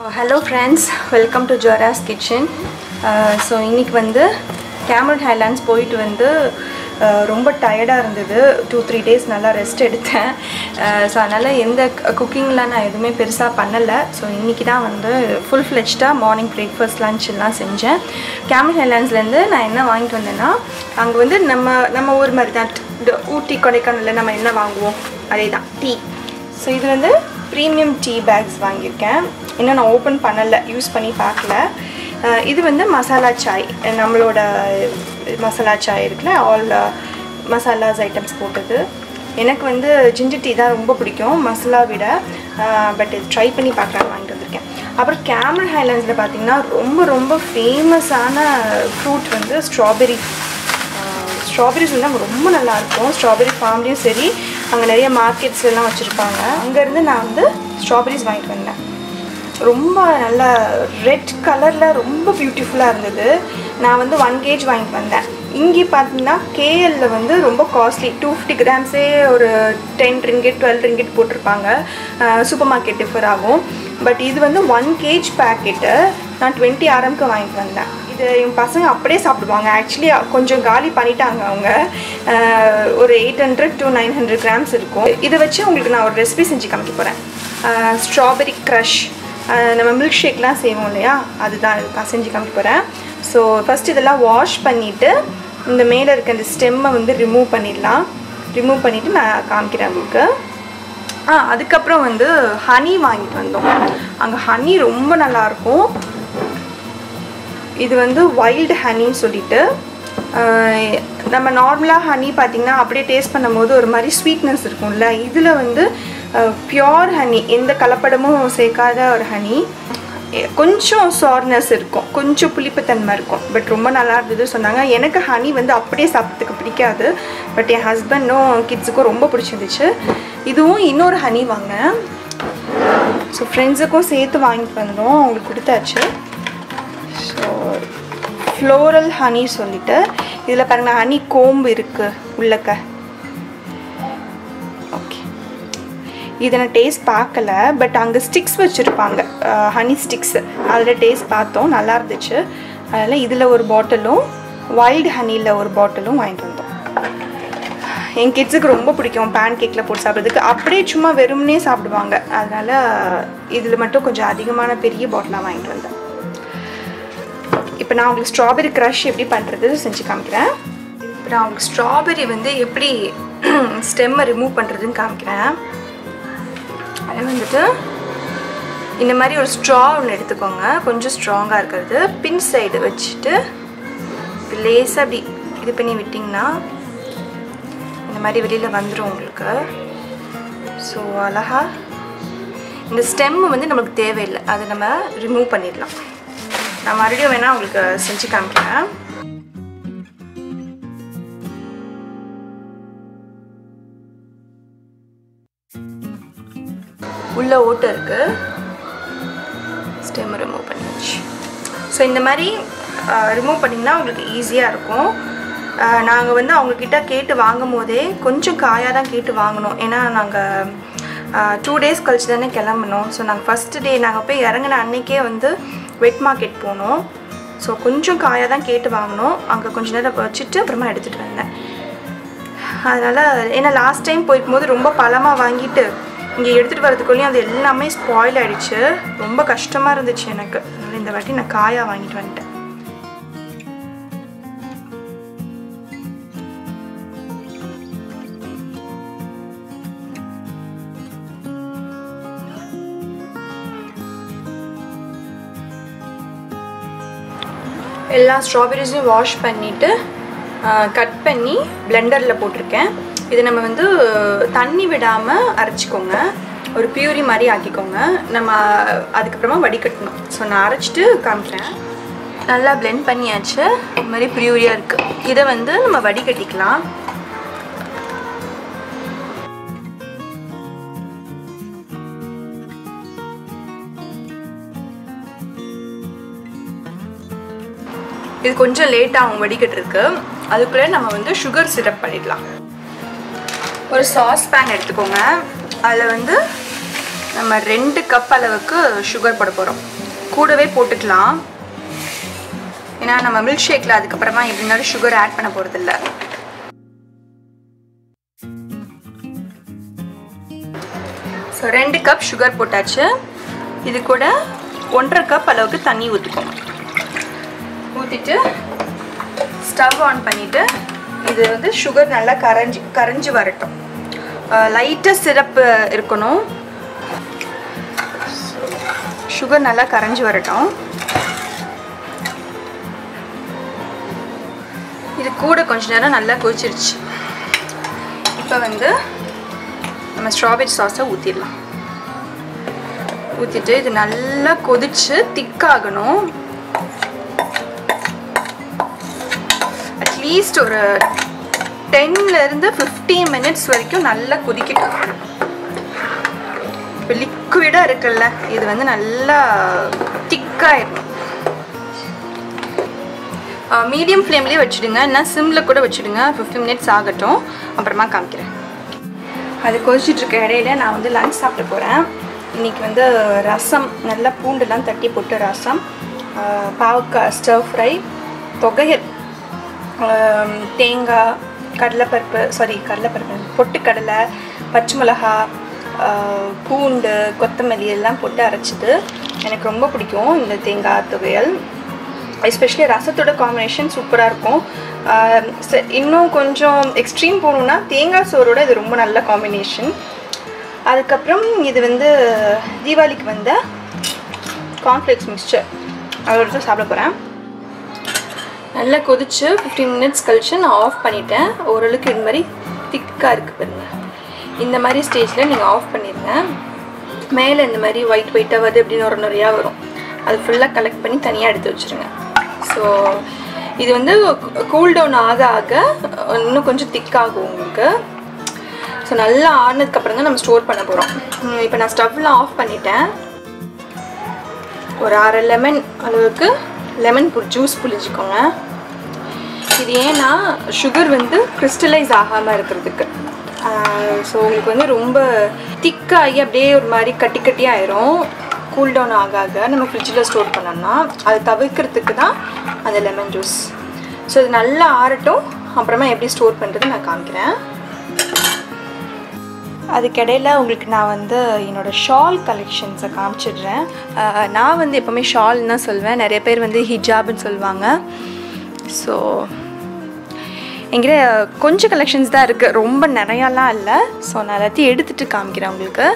hello friends welcome to ஜோராஸ் kitchen so இன்னைக்கு வந்து கேமரன் ஹைலாண்ட்ஸ் போயிட்டு வந்து uh, ரொம்ப டயர்டாக இருந்தது டூ த்ரீ டேஸ் நல்லா ரெஸ்ட் எடுத்தேன் ஸோ அதனால் எந்த குக்கிங்லாம் நான் எதுவுமே பெருசாக பண்ணலை ஸோ இன்றைக்கி தான் வந்து ஃபுல் ஃப்ளெஜ்டாக மார்னிங் பிரேக்ஃபாஸ்ட் லன்ச் எல்லாம் செஞ்சேன் கேமரன் ஹைலாண்ட்ஸ்லேருந்து நான் என்ன வாங்கிட்டு வந்தேன்னா அங்கே வந்து நம்ம நம்ம ஊர் மாதிரி தான் இந்த ஊட்டி கொடைக்கானலில் நம்ம என்ன வாங்குவோம் அதே தான் டீ ஸோ இது வந்து ப்ரீமியம் டீ பேக்ஸ் வாங்கியிருக்கேன் இன்னும் நான் ஓப்பன் பண்ணலை யூஸ் பண்ணி பார்க்கல அஹ் இது வந்து மசாலா சாய் நம்மளோட மசாலா சாய் இருக்குல்ல ஆல் மசாலாஸ் ஐட்டம்ஸ் போட்டது எனக்கு வந்து ஜிஞ்சர் டீ தான் ரொம்ப பிடிக்கும் மசாலா விட பட் இது ட்ரை பண்ணி பார்க்கலாம் வாங்கிட்டு வந்திருக்கேன் அப்புறம் கேமரன் ஹைலாண்ட்ஸில் பார்த்தீங்கன்னா ரொம்ப ரொம்ப ஃபேமஸான ஃப்ரூட் வந்து ஸ்ட்ராபெரி ஸ்ட்ராபெரிஸ் வந்து அங்கே ரொம்ப நல்லா இருக்கும் ஸ்ட்ராபெரி ஃபார்ம்லேயும் சரி அங்கே நிறைய மார்க்கெட்ஸ் எல்லாம் வச்சுருப்பாங்க அங்கேருந்து நான் வந்து ஸ்ட்ராபெரிஸ் வாங்கிட்டு வந்தேன் ரொம்ப நல்ல ரெட் கலரில் ரொம்ப பியூட்டிஃபுல்லாக இருந்தது நான் வந்து ஒன் கேஜ் வாங்கிட்டு வந்தேன் இங்கே பார்த்தீங்கன்னா கேஎல்ல வந்து ரொம்ப காஸ்ட்லி டூ ஃபிஃப்டி கிராம்ஸே ஒரு டென் ரிங்கெட் டுவெல் ரிங்கெட் போட்டிருப்பாங்க சூப்பர் மார்க்கெட் டிஃபர் ஆகும் பட் இது வந்து ஒன் கேஜ் பேக்கெட்டு நான் டுவெண்ட்டி ஆரம்க்கு வாங்கிட்டு வந்தேன் இது என் பசங்க அப்படியே சாப்பிடுவாங்க ஆக்சுவலி கொஞ்சம் காலி பண்ணிட்டாங்க அவங்க அஹ் ஒரு eight hundred to nine hundred grams இருக்கும் இதை வச்சு உங்களுக்கு நான் ஒரு ரெசிபி செஞ்சு காமிக்க போகிறேன் ஸ்ட்ராபெரி க்ரஷ் நம்ம மில்க் ஷேக்லாம் செய்வோம் இல்லையா அதுதான் நான் செஞ்சு காமிக்க போகிறேன் ஸோ ஃபஸ்ட் இதெல்லாம் வாஷ் பண்ணிவிட்டு இந்த மேலே இருக்க இந்த ஸ்டெம்மை வந்து ரிமூவ் பண்ணிடலாம் ரிமூவ் பண்ணிவிட்டு நான் காமிக்கிறேன் உங்களுக்கு ஆ அதுக்கப்புறம் வந்து ஹனி வாங்கிட்டு வந்தோம் அங்கே ஹனி ரொம்ப நல்லாயிருக்கும் இது வந்து வைல்டு ஹனின்னு சொல்லிட்டு ஆஹ், நம்ம நார்மலாக ஹனி பார்த்திங்கன்னா அப்படியே டேஸ்ட் பண்ணும்போது ஒரு மாதிரி ஸ்வீட்னஸ் இருக்கும்ல இதில் வந்து பியோர் ஹனி எந்த கலப்படமும் சேர்க்காத ஒரு ஹனி கொஞ்சம் சார்னஸ் இருக்கும் கொஞ்சம் புளிப்புத்தன்மை இருக்கும் பட் ரொம்ப நல்லா இருந்தது சொன்னாங்க எனக்கு ஹனி வந்து அப்படியே சாப்பிட்றதுக்கு பிடிக்காது பட் என் ஹஸ்பண்டும் கிட்ஸுக்கும் ரொம்ப பிடிச்சிருந்துச்சு இதுவும் இன்னொரு ஹனி வாங்கினேன் ஸோ ஃப்ரெண்ட்ஸுக்கும் சேர்த்து வாங்கிட்டு வந்தோம் அவங்களுக்கு கொடுத்தாச்சு ஸோ ஃப்ளோரல் ஹனி சொல்லிட்டு இதில் பாருங்க ஹனி கோம்பு இருக்குது உள்ளக்க ஓகே இதை நான் டேஸ்ட் பார்க்கல பட் அங்கே ஸ்டிக்ஸ் வச்சுருப்பாங்க ஹனி ஸ்டிக்ஸ் அதில் டேஸ்ட் பார்த்தோம் நல்லா இருந்துச்சு அதனால் இதில் ஒரு பாட்டிலும் வைல்டு ஹனியில் ஒரு பாட்டிலும் வாங்கிட்டு வந்தோம் என் கிட்ஸுக்கு ரொம்ப பிடிக்கும் பேன் கேக்கில் போட்டு சாப்பிட்றதுக்கு அப்படியே சும்மா வெறுமனே சாப்பிடுவாங்க அதனால் இதில் மட்டும் கொஞ்சம் அதிகமான பெரிய பாட்டிலாக வாங்கிட்டு வந்தேன் இப்போ நான் உங்களுக்கு ஸ்ட்ராபெரி க்ரஷ் எப்படி பண்ணுறது செஞ்சு காமிக்கிறேன் இப்போ நான் உங்களுக்கு ஸ்ட்ராபெரி வந்து எப்படி ஸ்டெம்மை ரிமூவ் பண்ணுறதுன்னு காமிக்கிறேன் அது வந்துட்டு இந்த மாதிரி ஒரு ஸ்ட்ரா ஒன்று எடுத்துக்கோங்க கொஞ்சம் ஸ்ட்ராங்காக இருக்கிறது பின் சைடு வச்சுட்டு இப்படி லேசாக அப்படி இது பண்ணி விட்டிங்கன்னா இந்த மாதிரி வெளியில் வந்துடும் உங்களுக்கு ஸோ அழகா இந்த ஸ்டெம் வந்து நம்மளுக்கு தேவையில்லை அதை நம்ம ரிமூவ் பண்ணிடலாம் நான் மறுபடியும் வேணால் உங்களுக்கு செஞ்சு காமிக்கிறேன் உள்ள ஓட்டை இருக்கு ஸ்டெம் ரிமூவ் பண்ணியாச்சு ஸோ இந்த மாதிரி ரிமூவ் பண்ணிங்கன்னா உங்களுக்கு ஈஸியாக இருக்கும் நாங்கள் வந்து அவங்கக்கிட்ட கேட்டு வாங்கும் போதே கொஞ்சம் காயாக தான் கேட்டு வாங்கினோம் ஏன்னா நாங்கள் டூ டேஸ் கழிச்சு தானே கிளம்புனோம் ஸோ நாங்கள் ஃபஸ்ட்டு டே நாங்கள் போய் இறங்கின அன்னைக்கே வந்து வெட் மார்க்கெட் போனோம் ஸோ கொஞ்சம் காயாக தான் கேட்டு வாங்கினோம் அங்கே கொஞ்ச நேரம் வச்சுட்டு அப்புறமா எடுத்துகிட்டு வந்தேன் அதனால் ஏன்னா லாஸ்ட் டைம் போயிருக்கும்போது ரொம்ப பழமாக வாங்கிட்டு இங்கே எடுத்துகிட்டு வரதுக்குள்ளேயும் அது எல்லாமே ஸ்பாயில் ஆயிடுச்சு ரொம்ப கஷ்டமாக இருந்துச்சு எனக்கு அதனால் இந்த வாட்டி நான் காயாக வாங்கிட்டு வந்துட்டேன் எல்லா ஸ்ட்ராபெரிஸையும் வாஷ் பண்ணிவிட்டு கட் பண்ணி பிளெண்டரில் போட்டிருக்கேன் இது நம்ம வந்து தண்ணி விடாமல் அரைச்சிக்கோங்க ஒரு பியூரி மாதிரி ஆக்கிக்கோங்க நம்ம அதுக்கப்புறமா வடிகட்டணும் ஸோ நான் அரைச்சிட்டு காமிக்கிறேன் நல்லா பிளெண்ட் பண்ணியாச்சு இது மாதிரி பியூரியாக இருக்குது இதை வந்து நம்ம வடிகட்டிக்கலாம் இது கொஞ்சம் லேட் ஆகும் வடிகட்டுறதுக்கு அதுக்குள்ளே நம்ம வந்து சுகர் சிரப் பண்ணிடலாம் ஒரு சாஸ் பேன் எடுத்துக்கோங்க அதில் வந்து நம்ம ரெண்டு கப் அளவுக்கு சுகர் போட போகிறோம் கூடவே போட்டுக்கலாம் ஏன்னா நம்ம மில்க் ஷேக்கில் அதுக்கப்புறமா எப்படினாலும் சுகர் ஆட் பண்ண போகிறதில்ல ஸோ ரெண்டு கப் சுகர் போட்டாச்சு இது கூட ஒன்றரை கப் அளவுக்கு தண்ணி ஊற்றிக்கோங்க ஊற்றிட்டு ஸ்டவ் ஆன் பண்ணிவிட்டு இது வந்து சுகர் நல்லா கரைஞ்சி கரைஞ்சி வரட்டும் லைட்டாக சிரப்பு இருக்கணும் சுகர் நல்லா கரைஞ்சி வரட்டும் இது கூட கொஞ்ச நேரம் நல்லா கொதிச்சிருச்சு இப்போ வந்து நம்ம ஸ்ட்ராபெரி சாஸை ஊற்றிடலாம் ஊற்றிட்டு இது நல்லா கொதிச்சு திக்காகணும் அட்லீஸ்ட் ஒரு டென்லேருந்து ஃபிஃப்டீன் மினிட்ஸ் வரைக்கும் நல்லா கொதிக்கட்டும் இப்போ லிக்விடாக இருக்குல்ல இது வந்து நல்லா திக்காயிடணும் மீடியம் ஃப்ளேம்லேயே வச்சுடுங்க இல்லைனா சிம்மில் கூட வச்சுடுங்க ஃபிஃப்டி மினிட்ஸ் ஆகட்டும் அப்புறமா காமிக்கிறேன் அது கொதிச்சிட்டு இருக்க இடையில நான் வந்து லஞ்ச் சாப்பிட போகிறேன் இன்றைக்கி வந்து ரசம் நல்லா பூண்டுலாம் தட்டி போட்டு ரசம் பாவக்காய் ஸ்டவ் ஃப்ரை தொகையல் தேங்காய் கடலைப்பருப்பு சாரி கடலைப்பருப்பு பொட்டுக்கடலை பச்சை மிளகா பூண்டு கொத்தமல்லி எல்லாம் போட்டு அரைச்சிது எனக்கு ரொம்ப பிடிக்கும் இந்த தேங்காய் துவையல் எஸ்பெஷலி ரசத்தோட காம்பினேஷன் சூப்பராக இருக்கும் இன்னும் கொஞ்சம் எக்ஸ்ட்ரீம் போகணுன்னா தேங்காய் சோறோட இது ரொம்ப நல்ல காம்பினேஷன் அதுக்கப்புறம் இது வந்து தீபாவளிக்கு வந்த கார்ன்ஃப்ளேக்ஸ் மிக்சர் அதோட தான் சாப்பிட போகிறேன் நல்லா கொதிச்சு ஃபிஃப்டீன் மினிட்ஸ் கழிச்சு நான் ஆஃப் பண்ணிட்டேன் ஓரளவுக்கு இது மாதிரி திக்காக இருக்குது பாருங்க இந்த மாதிரி ஸ்டேஜில் நீங்கள் ஆஃப் பண்ணிடுங்க மேலே இந்த மாதிரி ஒயிட் ஒயிட்டாக வருது அப்படின்னு ஒரு நிறையா வரும் அது ஃபுல்லாக கலெக்ட் பண்ணி தனியாக எடுத்து வச்சுருங்க ஸோ இது வந்து கூல் டவுன் ஆக ஆக இன்னும் கொஞ்சம் திக்காகும் உங்களுக்கு ஸோ நல்லா ஆனதுக்கப்புறம் தான் நம்ம ஸ்டோர் பண்ண போகிறோம் இப்போ நான் ஸ்டவ்லாம் ஆஃப் பண்ணிட்டேன் ஒரு அரை லெமன் அளவுக்கு லெமன் புல் ஜூஸ் புளிஞ்சிக்கோங்க இது ஏன்னா சுகர் வந்து கிறிஸ்டலைஸ் ஆகாமல் இருக்கிறதுக்கு ஸோ உங்களுக்கு வந்து ரொம்ப திக்காகி அப்படியே ஒரு மாதிரி கட்டி கட்டி ஆயிரும் கூல் டவுன் ஆக ஆக நம்ம ஃப்ரிட்ஜில் ஸ்டோர் பண்ணோம்னா அதை தவிர்க்கிறதுக்கு தான் அந்த லெமன் ஜூஸ் ஸோ இது நல்லா ஆறட்டும் அப்புறமா எப்படி ஸ்டோர் பண்ணுறது நான் காமிக்கிறேன் அதுக்கிடையில் உங்களுக்கு நான் வந்து என்னோடய ஷால் கலெக்ஷன்ஸை காமிச்சிடுறேன் நான் வந்து எப்போவுமே ஷால்னு தான் சொல்வேன் நிறைய பேர் வந்து ஹிஜாப்னு சொல்லுவாங்க ஸோ என்கிட்ட கொஞ்சம் கலெக்ஷன்ஸ் தான் இருக்குது ரொம்ப நிறையாலாம் இல்லை ஸோ நான் எல்லாத்தையும் எடுத்துகிட்டு காமிக்கிறேன் உங்களுக்கு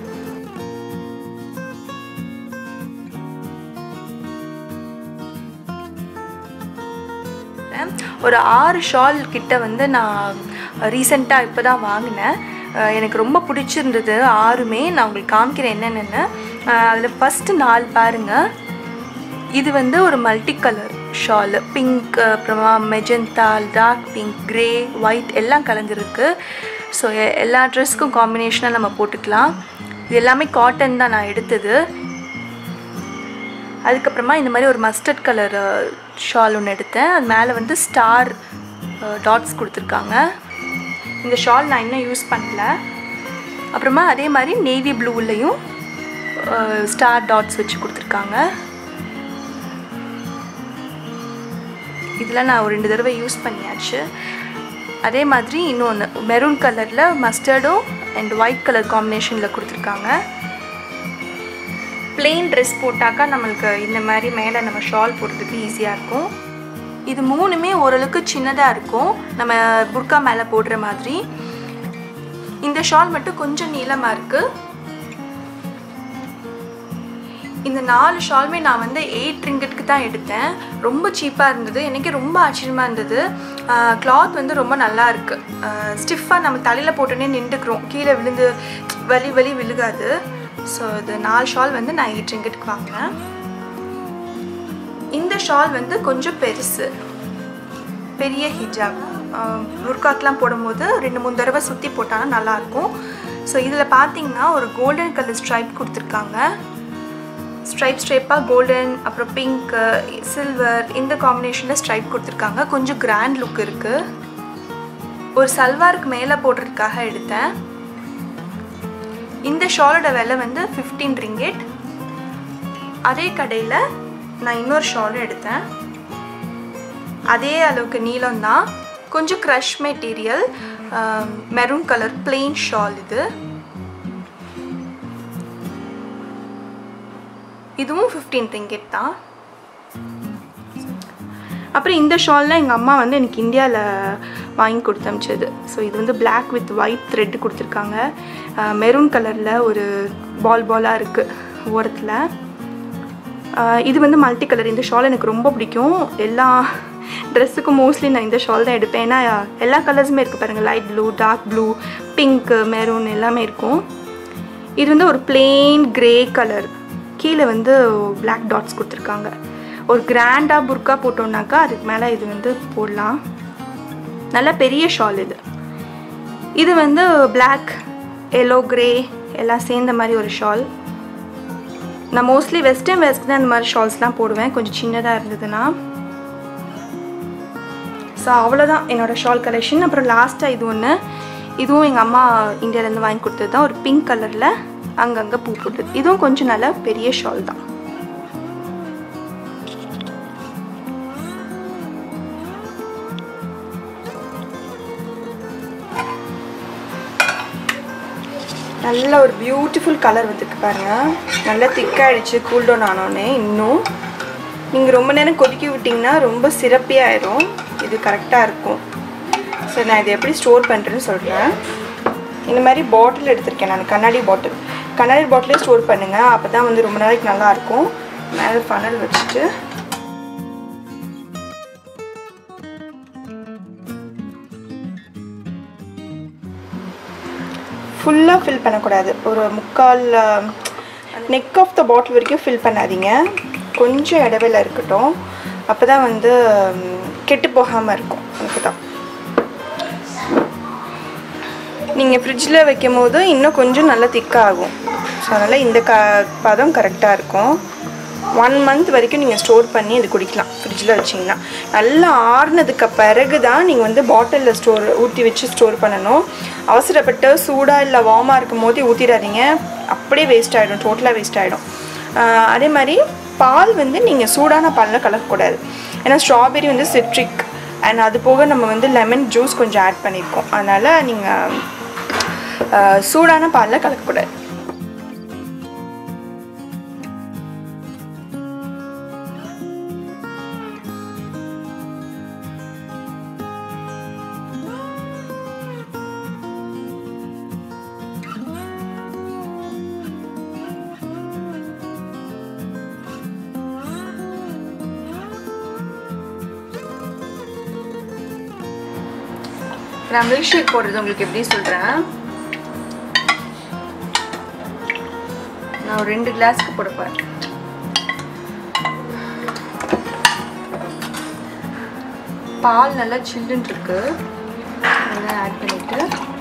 ஒரு ஆறு ஷால் கிட்ட வந்து நான் ரீசெண்டாக இப்போ தான் வாங்கினேன் எனக்கு ரொம்ப பிடிச்சிருந்தது ஆறுமே நான் உங்களுக்கு காமிக்கிறேன் என்னென்னு அதில் ஃபஸ்ட்டு நாலு பாருங்கள் இது வந்து ஒரு மல்டி கலர் ஷாலு பிங்க் அப்புறமா magenta dark pink grey white எல்லாம் கலந்துருக்கு ஸோ எல்லா ட்ரெஸ்க்கும் காம்பினேஷனாக நம்ம போட்டுக்கலாம் இது எல்லாமே காட்டன் தான் நான் எடுத்தது அதுக்கப்புறமா இந்த மாதிரி ஒரு மஸ்டர்ட் கலர் ஷால் ஒன்று எடுத்தேன் அது மேலே வந்து ஸ்டார் டாட்ஸ் கொடுத்துருக்காங்க இந்த ஷால் நான் இன்னும் யூஸ் பண்ணல அப்புறமா அதே மாதிரி நேவி ப்ளூவிலையும் ஸ்டார் டாட்ஸ் வச்சு கொடுத்துருக்காங்க இதில் நான் ஒரு ரெண்டு தடவை யூஸ் பண்ணியாச்சு அதே மாதிரி இன்னொன்று மெரூன் கலரில் மஸ்டர்டும் அண்ட் ஒயிட் கலர் காம்பினேஷனில் கொடுத்துருக்காங்க பிளெயின் ட்ரெஸ் போட்டாக்கா நம்மளுக்கு இந்த மாதிரி மேலே நம்ம ஷால் போடுறதுக்கு ஈஸியாக இருக்கும் இது மூணுமே ஓரளவுக்கு சின்னதாக இருக்கும் நம்ம புர்கா மேலே போடுற மாதிரி இந்த ஷால் மட்டும் கொஞ்சம் நீளமாக இருக்குது இந்த நாலு ஷாலுமே நான் வந்து எயிட் ரிங்கெட்டுக்கு தான் எடுத்தேன் ரொம்ப சீப்பாக இருந்தது எனக்கே ரொம்ப ஆச்சரியமாக இருந்தது கிளாத் வந்து ரொம்ப நல்லா இருக்குது ஸ்டிஃபாக நம்ம தலையில் போட்டோன்னே நின்றுக்கிறோம் கீழே விழுந்து வலி வலி விழுகாது ஸோ இது நாலு ஷால் வந்து நான் எயிட் ரிங்கெட்டுக்கு வாங்கினேன் இந்த ஷால் வந்து கொஞ்சம் பெருசு பெரிய ஹிஜாப் புர்காக்கெலாம் போடும்போது ரெண்டு மூணு தடவை சுற்றி போட்டாலும் நல்லாயிருக்கும் ஸோ இதில் பார்த்தீங்கன்னா ஒரு கோல்டன் கலர் ஸ்ட்ரைப் கொடுத்துருக்காங்க ஸ்ட்ரைப் ஸ்ட்ரைப்பாக கோல்டன் அப்புறம் பிங்க் சில்வர் இந்த காம்பினேஷனில் ஸ்ட்ரைப் கொடுத்துருக்காங்க கொஞ்சம் கிராண்ட் லுக் இருக்குது ஒரு சல்வாருக்கு மேலே போடுறதுக்காக எடுத்தேன் இந்த ஷாலோட விலை வந்து ஃபிஃப்டீன் ரிங்கெட் அதே கடையில் நான் இன்னொரு ஷாலும் எடுத்தேன் அதே அளவுக்கு நீளம் தான் கொஞ்சம் crush material maroon colour plain shawl இது இதுவும் ஃபிஃப்டீன் ரிங்கெட் தான் அப்புறம் இந்த ஷால்லாம் எங்கள் அம்மா வந்து எனக்கு இந்தியாவில் வாங்கி கொடுத்து அமிச்சது ஸோ இது வந்து Black வித் ஒயிட் த்ரெட் கொடுத்துருக்காங்க மெரூன் கலரில் ஒரு பால் பாலாக இருக்குது ஓரத்தில் இது வந்து மல்டி கலர் இந்த ஷால் எனக்கு ரொம்ப பிடிக்கும் எல்லா ட்ரெஸ்ஸுக்கும் மோஸ்ட்லி நான் இந்த ஷால் தான் எடுப்பேன் ஏன்னா எல்லா கலர்ஸுமே இருக்குது பாருங்கள் light blue dark blue pink maroon எல்லாமே இருக்கும் இது வந்து ஒரு பிளெயின் கிரே கலர் கீழே வந்து Black டாட்ஸ் கொடுத்துருக்காங்க ஒரு கிராண்டாக புர்க்கா போட்டோம்னாக்கா அதுக்கு மேலே இது வந்து போடலாம் நல்ல பெரிய ஷால் இது இது வந்து Black எல்லோ கிரே எல்லாம் சேர்ந்த மாதிரி ஒரு ஷால் நான் மோஸ்ட்லி வெஸ்டர்ன் வெஸ்ட் தான் இந்த மாதிரி ஷால்ஸ்லாம் போடுவேன் கொஞ்சம் சின்னதாக இருந்ததுன்னா ஸோ அவ்வளோதான் என்னோடய ஷால் கலெக்ஷன் அப்புறம் லாஸ்ட்டாக இது ஒன்று இதுவும் எங்கள் அம்மா இந்தியாவிலேருந்து வாங்கி கொடுத்தது தான் ஒரு பிங்க் கலரில் அங்கங்கே பூ போட்டது இதுவும் கொஞ்சம் நல்ல பெரிய ஷால் தான் நல்ல ஒரு பியூட்டிஃபுல் கலர் வந்துருக்கு பாருங்க நல்லா திக்காயிடுச்சு கூல் டவுன் ஆனோடனே இன்னும் நீங்கள் ரொம்ப நேரம் கொதிக்க விட்டிங்கன்னா ரொம்ப சிறப்பியாயிரும் இது கரெக்டாக இருக்கும் சரி நான் இதை எப்படி ஸ்டோர் பண்ணுறேன்னு சொல்கிறேன் இந்த மாதிரி பாட்டில் எடுத்திருக்கேன் நான் கண்ணாடி பாட்டில் கண்ணாடி பாட்டிலே ஸ்டோர் பண்ணுங்கள் அப்போ தான் வந்து ரொம்ப நாளைக்கு நல்லாயிருக்கும் மேலே ஃபனல் வச்சுட்டு ஃபுல்லாக ஃபில் பண்ணக்கூடாது ஒரு முக்கால் நெக் ஆஃப் த பாட்டில் வரைக்கும் ஃபில் பண்ணாதீங்க கொஞ்சம் இடவேல இருக்கட்டும் அப்போ தான் வந்து ம், கெட்டு போகாமல் இருக்கும் அதுக்கு தான் நீங்கள் ஃப்ரிட்ஜில் வைக்கும் போது இன்னும் கொஞ்சம் நல்லா திக்காகும் ஸோ அதனால் இந்த க பதம் கரெக்டாக இருக்கும் ஒன் மந்த் வரைக்கும் நீங்கள் ஸ்டோர் பண்ணி இது குடிக்கலாம் ஃப்ரிட்ஜில் வச்சிங்கன்னா நல்லா ஆறுனதுக்கு பிறகு தான் நீங்கள் வந்து பாட்டிலில் ஸ்டோர் ஊற்றி வச்சு ஸ்டோர் பண்ணணும் அவசரப்பட்டு சூடாக இல்லை வார்மாக இருக்கும் போது ஊற்றிடாதீங்க அப்படியே வேஸ்ட் ஆகிடும் டோட்டலாக வேஸ்ட் ஆகிடும் அதே மாதிரி பால் வந்து நீங்கள் சூடான பாலில் கலக்கக்கூடாது ஏன்னா ஸ்ட்ராபெரி வந்து சிட்ரிக் அண்ட் அது போக நம்ம வந்து லெமன் ஜூஸ் கொஞ்சம் ஆட் பண்ணியிருக்கோம் அதனால் நீங்கள் சூடான பாலில் கலக்கக்கூடாது நான் மில்க் ஷேக் போடுறது உங்களுக்கு எப்படி சொல்கிறேன் நான் ஒரு ரெண்டு கிளாஸ்க்கு போடுப்பேன் பால் நல்லா சில்லுன்னு இருக்கு அதெல்லாம் ஆட் பண்ணிட்டு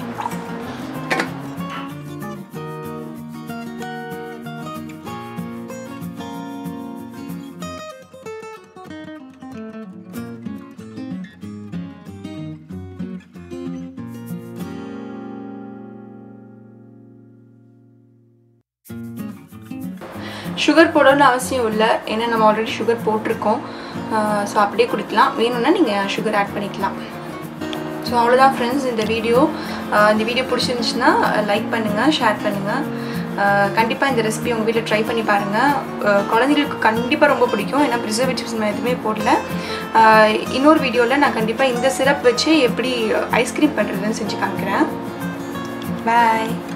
சுகர் போடணும்னு அவசியம் இல்லை ஏன்னா நம்ம ஆல்ரெடி சுகர் போட்டிருக்கோம் ஸோ அப்படியே குடிக்கலாம் வேணும்னா நீங்கள் சுகர் ஆட் பண்ணிக்கலாம் ஸோ அவ்வளோதான் ஃப்ரெண்ட்ஸ் இந்த வீடியோ இந்த வீடியோ பிடிச்சிருந்துச்சுன்னா லைக் பண்ணுங்கள் ஷேர் பண்ணுங்கள் கண்டிப்பாக இந்த ரெசிபி உங்கள் வீட்டில் ட்ரை பண்ணி பாருங்கள் குழந்தைங்களுக்கு கண்டிப்பாக ரொம்ப பிடிக்கும் ஏன்னா ப்ரிசர்வேட்டிவ்ஸ் நான் எதுவுமே போடல ஆஹ் இன்னொரு வீடியோவில் நான் கண்டிப்பாக இந்த சிரப் வச்சு எப்படி ஐஸ்கிரீம் பண்ணுறதுன்னு செஞ்சு காமிக்கிறேன் பாய்